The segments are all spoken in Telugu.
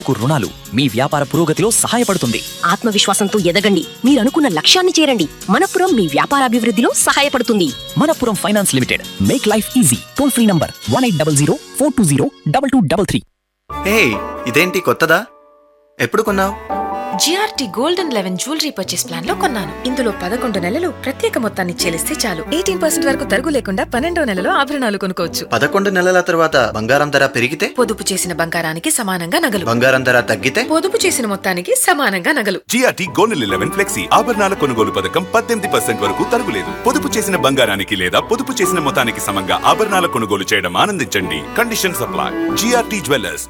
కు రుణాలు మీ వ్యాపార పురోగతిలో సహాయపడుతుంది ఆత్మవిశ్వాసంతో ఎదగండి మీరు అనుకున్న లక్ష్యాన్ని చేరండి మనపురం మీ వ్యాపారాభివృద్ధిలో సహాయపడుతుంది Manappuram finance limited make life easy toll free number one eight double zero four two zero double two double three హే ఇదేంటి కొత్తదా ఎప్పుడు కొన్నావు GRT golden eleven jewellery purchase plan లో కొన్నాను ఇందులో పదకొండు నెలలు ప్రత్యేక మొత్తాన్ని చెల్లిస్తే చాలు ఎయిటీన్ పర్సెంట్ వరకు తరుగు లేకుండా పన్నెండో నెలలో ఆభరణాలు కొనుక్కోవచ్చు పదకొండు నెలల తర్వాత బంగారం ధర పెరిగితే పొదుపు చేసిన బంగారానికి సమానంగా నగలు బంగారం ధర తగ్గితే పొదుపు చేసిన మొత్తానికి సమానంగా నగలు జిఆర్టీ గోల్డ్ లెవెన్ ఫ్లెక్సీ ఆభరణాల కొనుగోలు పథకం పద్దెనిమిది పర్సెంట్ వరకు తరుగులేదు పొదుపు చేసిన బంగారానికి లేదా పొదుపు చేసిన మొత్తానికి సమంగా ఆభరణాల కొనుగోలు చేయడం ఆనందించండి condition apply GRT jewellers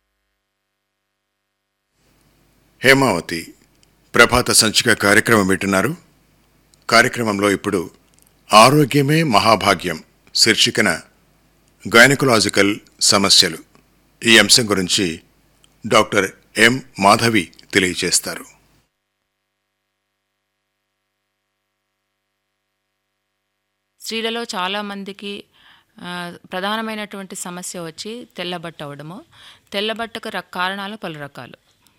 Hemavathi ప్రభాత సంచిక కార్యక్రమం వింటున్నారు కార్యక్రమంలో ఇప్పుడు ఆరోగ్యమే మహాభాగ్యం శీర్షికన గైనకలాజికల్ సమస్యలు ఈ అంశం గురించి డాక్టర్ ఎం మాధవి తెలియజేస్తారు స్త్రీలలో చాలామందికి ఆ, ప్రధానమైనటువంటి సమస్య వచ్చి తెల్లబట్ట అవడము తెల్లబట్టకు ర కారణాలు పలు రకాలు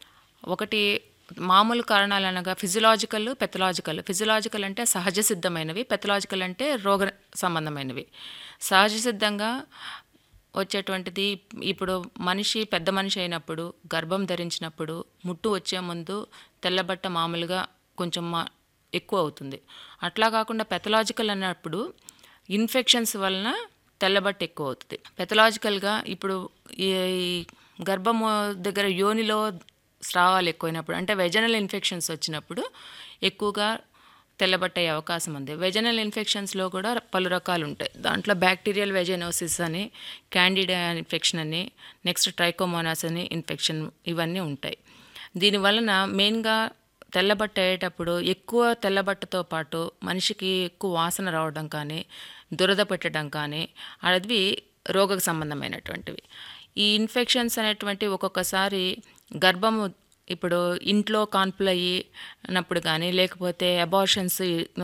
ఒకటి మామూలు కారణాలు అనగా ఫిజియలాజికల్ పెథలాజికల్ ఫిజియలాజికల్ అంటే సహజ సిద్ధమైనవి పెథలాజికల్ అంటే రోగ సంబంధమైనవి సహజ సిద్ధంగా వచ్చేటువంటిది ఇప్పుడు మనిషి పెద్ద మనిషి అయినప్పుడు గర్భం ధరించినప్పుడు ముట్టు వచ్చే ముందు తెల్లబట్ట మామూలుగా కొంచెం మా ఎక్కువ అవుతుంది అట్లా కాకుండా పెథలాజికల్ అన్నప్పుడు ఇన్ఫెక్షన్స్ వలన తెల్లబట్ట ఎక్కువ అవుతుంది పెథలాజికల్గా ఇప్పుడు ఈ ఈ గర్భము దగ్గర యోనిలో స్రావాలు ఎక్కువైనప్పుడు అంటే వెజనల్ ఇన్ఫెక్షన్స్ వచ్చినప్పుడు ఎక్కువగా తెల్లబట్టే అవకాశం ఉంది వెజనల్ ఇన్ఫెక్షన్స్లో కూడా పలు రకాలు ఉంటాయి దాంట్లో బ్యాక్టీరియల్ వెజనోసిస్ అని క్యాండిడా ఇన్ఫెక్షన్ అని నెక్స్ట్ ట్రైకోమోనాస్ అని ఇన్ఫెక్షన్ ఇవన్నీ ఉంటాయి దీనివలన మెయిన్గా తెల్లబట్ట అయ్యేటప్పుడు ఎక్కువ తెల్లబట్టతో పాటు మనిషికి ఎక్కువ వాసన రావడం కానీ దురద పెట్టడం కానీ అవి రోగ సంబంధమైనటువంటివి ఈ ఇన్ఫెక్షన్స్ అనేటువంటి ఒక్కొక్కసారి గర్భము ఇప్పుడు ఇంట్లో కాన్పులు అయ్యినప్పుడు కానీ లేకపోతే అబార్షన్స్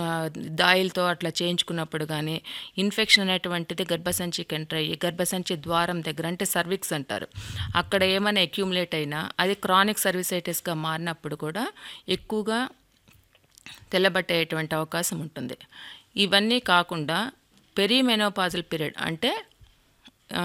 దాయిలతో అట్లా చేయించుకున్నప్పుడు కానీ ఇన్ఫెక్షన్ అనేటువంటిది గర్భసంచికి ఎంటర్ అయ్యి గర్భసంచి ద్వారం దగ్గర అంటే సర్విక్స్ అంటారు అక్కడ ఏమైనా అక్యూములేట్ అయినా అది క్రానిక్ సర్వీసైటిస్గా మారినప్పుడు కూడా ఎక్కువగా తెల్లబట్టేటువంటి అవకాశం ఉంటుంది ఇవన్నీ కాకుండా పెరిమెనోపాజల్ పీరియడ్ అంటే ఆ,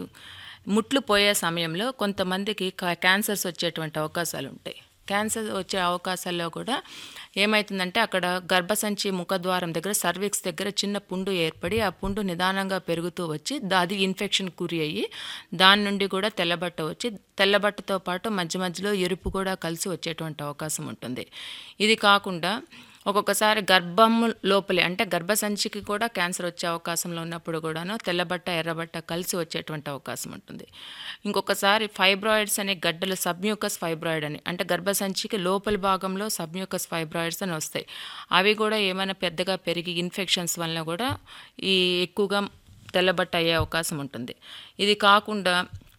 ముట్లు పోయే సమయంలో కొంతమందికి కా- క్యాన్సర్స్ వచ్చేటువంటి అవకాశాలు ఉంటాయి క్యాన్సర్ వచ్చే అవకాశాల్లో కూడా ఏమవుతుందంటే అక్కడ గర్భసంచి ముఖద్వారం దగ్గర సర్విక్స్ దగ్గర చిన్న పుండు ఏర్పడి ఆ పుండు నిదానంగా పెరుగుతూ వచ్చి దా- అది ఇన్ఫెక్షన్ గురి అయ్యి దాని నుండి కూడా తెల్లబట్ట వచ్చి తెల్లబట్టతో పాటు మధ్య మధ్యలో ఎరుపు కూడా కలిసి వచ్చేటువంటి అవకాశం ఉంటుంది ఇది కాకుండా ఒక్కొక్కసారి గర్భం లోపలే అంటే గర్భసంచికి కూడా క్యాన్సర్ వచ్చే అవకాశంలో ఉన్నప్పుడు కూడాను తెల్లబట్ట ఎర్రబట్ట కలిసి వచ్చేటువంటి అవకాశం ఉంటుంది ఇంకొకసారి ఫైబ్రాయిడ్స్ అనే గడ్డలు సబ్మ్యూకస్ ఫైబ్రాయిడ్ అని అంటే గర్భసంచికి లోపలి భాగంలో సబ్మ్యూకస్ ఫైబ్రాయిడ్స్ అని వస్తాయి అవి కూడా ఏమైనా పెద్దగా పెరిగి ఇన్ఫెక్షన్స్ వలన కూడా ఈ ఎక్కువగా తెల్లబట్ట అయ్యే అవకాశం ఉంటుంది ఇది కాకుండా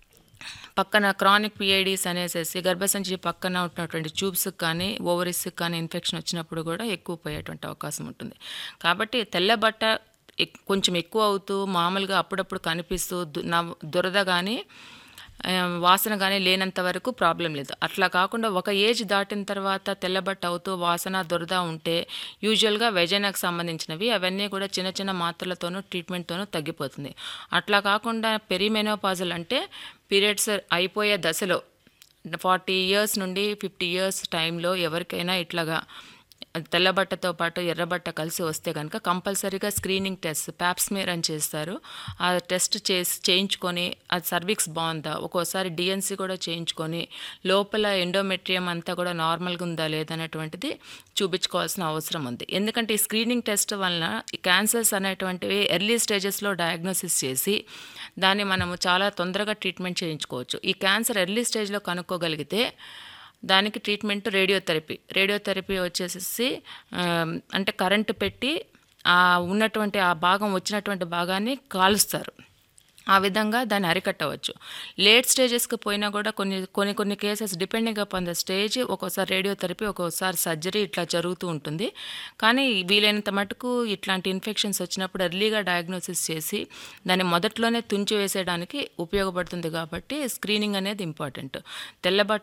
పక్కన క్రానిక్ పిఐడీస్ అనేసేసి గర్భసంచి పక్కన ఉన్నటువంటి ట్యూబ్స్కి కానీ ఓవరీస్కి కానీ ఇన్ఫెక్షన్ వచ్చినప్పుడు కూడా ఎక్కువ పోయేటువంటి అవకాశం ఉంటుంది కాబట్టి తెల్లబట్ట ఎక్- కొంచెం ఎక్కువ అవుతూ మామూలుగా అప్పుడప్పుడు కనిపిస్తూ దు- నవ్- దురద కానీ ఆ, వాసన కానీ లేనంత వరకు ప్రాబ్లం లేదు అట్లా కాకుండా ఒక ఏజ్ దాటిన తర్వాత తెల్లబట్ట అవుతూ వాసన దురద ఉంటే యూజువల్గా వెజైనాకు సంబంధించినవి అవన్నీ కూడా చిన్న చిన్న మాత్రలతోనూ ట్రీట్మెంట్తోనూ తగ్గిపోతుంది అట్లా కాకుండా పెరిమెనోపాజల్ అంటే పీరియడ్స్ అయిపోయే దశలో ఫార్టీ ఇయర్స్ నుండి ఫిఫ్టీ ఇయర్స్ టైంలో ఎవరికైనా ఇట్లాగా తెల్లబట్టతో పాటు ఎర్రబట్ట కలిసి వస్తే కనుక కంపల్సరీగా స్క్రీనింగ్ టెస్ట్ ప్యాప్స్మేర్ అని చేస్తారు ఆ టెస్ట్ చేసి చేయించుకొని అది సర్విక్స్ బాగుందా ఒక్కోసారి డిఎన్సీ కూడా చేయించుకొని లోపల ఎండోమెట్రియం అంతా కూడా నార్మల్గా ఉందా లేదనేటువంటిది చూపించుకోవాల్సిన అవసరం ఉంది ఎందుకంటే ఈ స్క్రీనింగ్ టెస్ట్ వలన ఈ క్యాన్సర్స్ అనేటువంటివి ఎర్లీ స్టేజెస్లో డయాగ్నోసిస్ చేసి దాన్ని మనము చాలా తొందరగా ట్రీట్మెంట్ చేయించుకోవచ్చు ఈ క్యాన్సర్ ఎర్లీ స్టేజ్లో కనుక్కోగలిగితే దానికి ట్రీట్మెంట్ రేడియోథెరపీ రేడియోథెరపీ వచ్చేసి ఆ, అంటే కరెంటు పెట్టి ఆ ఉన్నటువంటి ఆ భాగం వచ్చినటువంటి భాగాన్ని కాలుస్తారు ఆ విధంగా దాన్ని అరికట్టవచ్చు లేట్ స్టేజెస్కి పోయినా కూడా కొన్ని కొన్ని కొన్ని cases depending upon the stage ఒక్కోసారి రేడియోథెరపీ ఒక్కోసారి సర్జరీ ఇట్లా జరుగుతూ ఉంటుంది కానీ వీలైనంత మటుకు ఇట్లాంటి ఇన్ఫెక్షన్స్ వచ్చినప్పుడు ఎర్లీగా డయాగ్నోసిస్ చేసి దాన్ని మొదట్లోనే తుంచి వేసేయడానికి ఉపయోగపడుతుంది కాబట్టి స్క్రీనింగ్ అనేది ఇంపార్టెంట్ తెల్లబట్ట